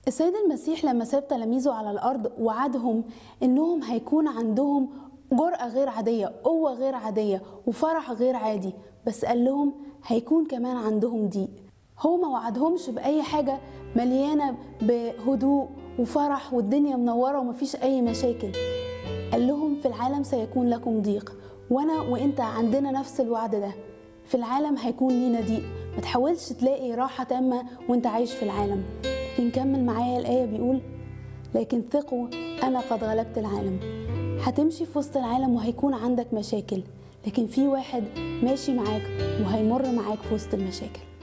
السيد المسيح لما ساب تلاميذه على الأرض وعدهم إنهم هيكون عندهم جرأة غير عادية قوة غير عادية وفرح غير عادي بس قال لهم هيكون كمان عندهم ضيق هو ما وعدهمش بأي حاجة مليانة بهدوء وفرح والدنيا منورة ومفيش أي مشاكل قال لهم في العالم سيكون لكم ضيق وأنا وإنت عندنا نفس الوعد ده في العالم هيكون لينا ضيق ما تحاولش تلاقي راحة تامة وانت عايش في العالم لكن كمل معايا الآية بيقول لكن ثقوا أنا قد غلبت العالم هتمشي في وسط العالم وهيكون عندك مشاكل لكن في واحد ماشي معاك وهيمر معاك في وسط المشاكل